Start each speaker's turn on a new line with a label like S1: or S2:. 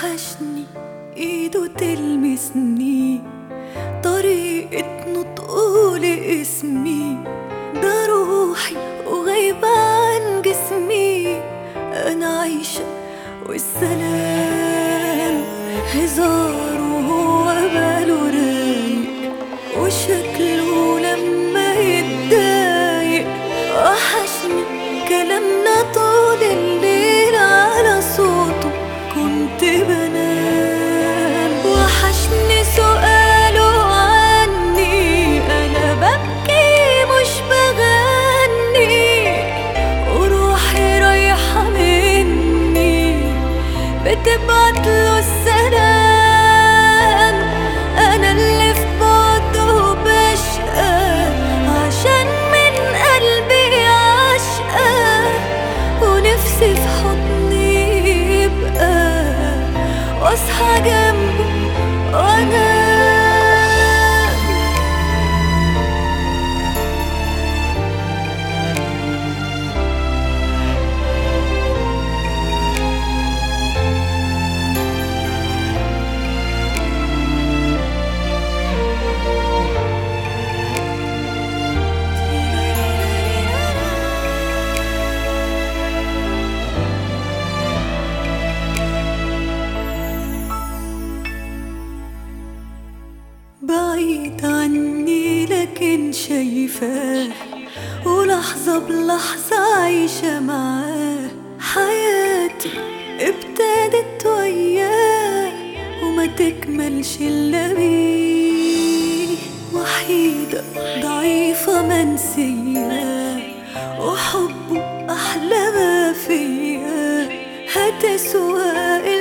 S1: وحشني ايده تلمسني طريقة نطقه لاسمي ده روحي وغايبة عن جسمي انا عايشة والسلام هزار وهو باله رايق وشكله لما يتضايق وحشني كلامنا طول الليل على صوته كنت بنام وحشني سؤاله عني انا ببكي مش بغني وروحي رايحة مني بتبعت له السلام انا اللي في بعده بشقى عشان من قلبي عشقى ونفسي في حضني يبقى واصحى جنبه وانا بعيد عني لكن شايفاه ولحظة بلحظة عايشة معاه حياتي ابتدت وياه وما تكملش إلا بيه وحيدة ضعيفة منسية وحبه أحلى ما فيا هتسوى